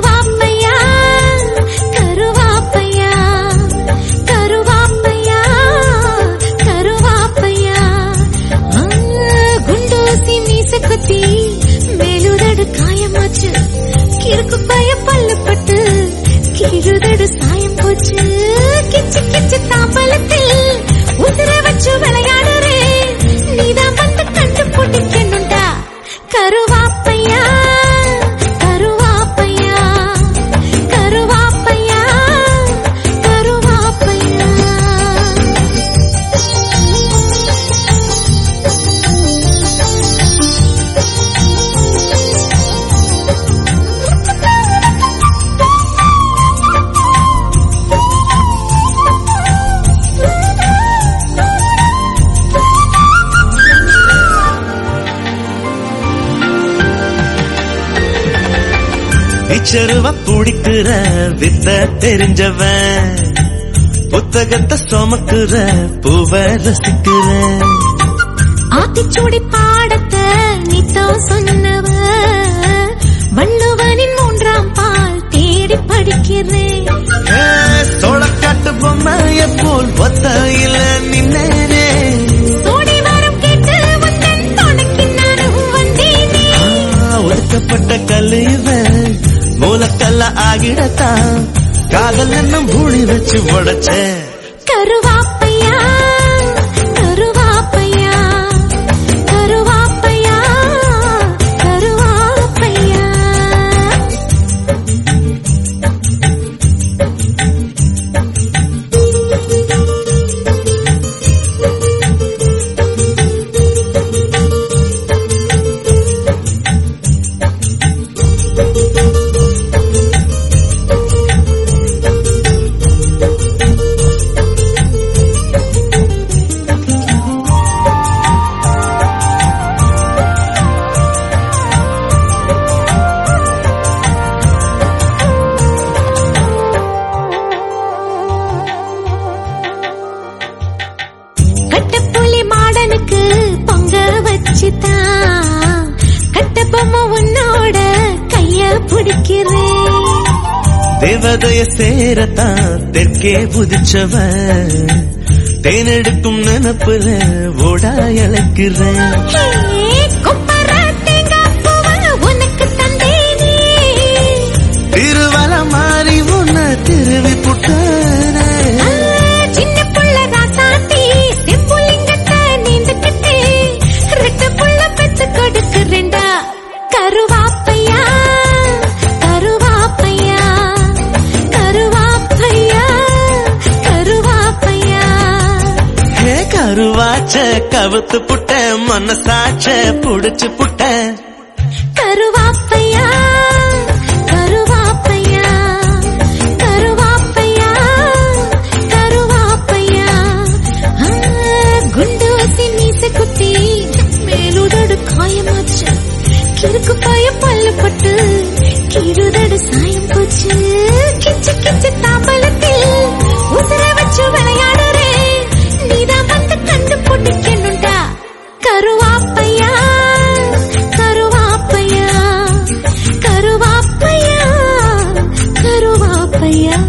கருவாப்பையா கருவாப்பையா கருவாப்பையா கருவாப்பையா ஆ, குண்டூசி மீச குத்தி மேலுதடு காயமாச்சு கிறுக்கு பய பல்லு பட்டு கீழுதடு சாயம் போச்சு கிச்சு கிச்சு தாம்பலத்தில் உதிர வச்சு விளையாடுறேன் நீதான் வந்து கண்டு பிடிக்கணுண்டா கருவாப்பையா கருவாப்பையா கருவாப்பையா கருவாப்பையா இச்சருவ பிடிக்கிற வித்த தெரிஞ்சவன் புத்தகத்தை சுமக்குற பூவ ரசிக்கிற ஆத்திச்சூடி பாடத்தை நீத்தோ சொன்னவ வள்ளுவனின் மூன்றாம் பால் தேடி படிக்கிறேன் சோளக்காட்டு பொம்மைய போல் ஒத்தையில நின்னேனே சோடி வரம் கேட்டு உந்தன் துணைக்கு நானும் வந்தேனே ஆ, ஒதுக்கப்பட்ட கல்லு இவன் மூலக்கல்ல ஆகிடத்தான் காதல் என்னும் பூழி வச்சு உடைச்ச கருவாப்பையா கருவாப்பையா கருவாப்பையா கருவாப்பையா கட்டப்புலி மாடனுக்கு பொங்க வச்சுதான் கட்ட பொம்மை உன்னோட கைய பிடிக்கிறேன் தேவதைய சேரத்தான் தெற்கே புதிச்சவன் தேனெடுக்கும் நினப்புல ஓடா இழக்கிறேன் ஹே, கொப்பர தேங்காய் பூவை உனக்கு தந்தேனே திருவல மாறி உன்ன திருவி புட்டானே ஆ, சின்ன புள்ள ராசாத்தி செம்புலிங்கத்தை நீந்துக்கிட்டு ரெட்ட புள்ள பெத்து கொடுக்குறேன்டா கருவாப்பையா கருவாப்பையா கருவாப்பையா கருவாப்பையா ஹே கருவாச்ச கவுத்து புட்ட மனசாச்ச புடிச்சு புட்ட கருவாப்பையா கருவாப்பையா கருவாப்பையா கருவாப்பையா ஆ, குண்டு வசி மீச குத்தி மேலுதடு காயமாச்சு கிறுக்கு பாய பல்லு பட்டு கீழுதடு சாயம் போச்சு கிச்சு கிச்சு தாம்பலத்தில் உதிர வச்சு விளையாடுறேன் நீதான் வந்து கண்டு பிடிக்கணுண்டா கருவாப்பையா கருவாப்பையா கருவாப்பையா கருவாப்பையா